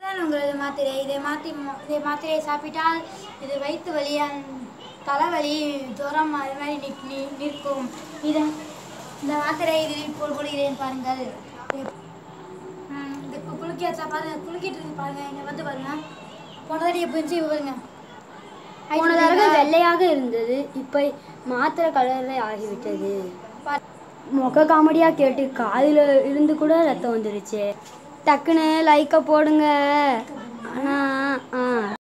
இதுதான் உங்களது மாத்திரை இதை மாற்றி இதை மாத்திரையை சாப்பிட்டால் இது வயிற்று வலி அந் தலைவலி ஜுரம் அது மாதிரி நிக் நி- நிற்கும் இதை இந்த மாத்திரையை இதில் போல் போடுகிறேன் பாருங்கள் இது- ம், இது கு- குலுக்கி வச்சா பாருங்க குலுக்கிட்டு இருக்கு பாருங்க இங்கே வந்து பாருங்க போன தடவை எப்படி இருந்துச்சு இப்ப பாருங்க போன தடவை வெள்ளையாக இருந்தது இப்போ மாத்திரை கலரில் ஆகிவிட்டது முக காமெடியாக கேட்டு காதில் இருந்து கூட ரத்தம் வந்துருச்சு டக்குன்னு லைக்கை போடுங்க ஆனால் ஆ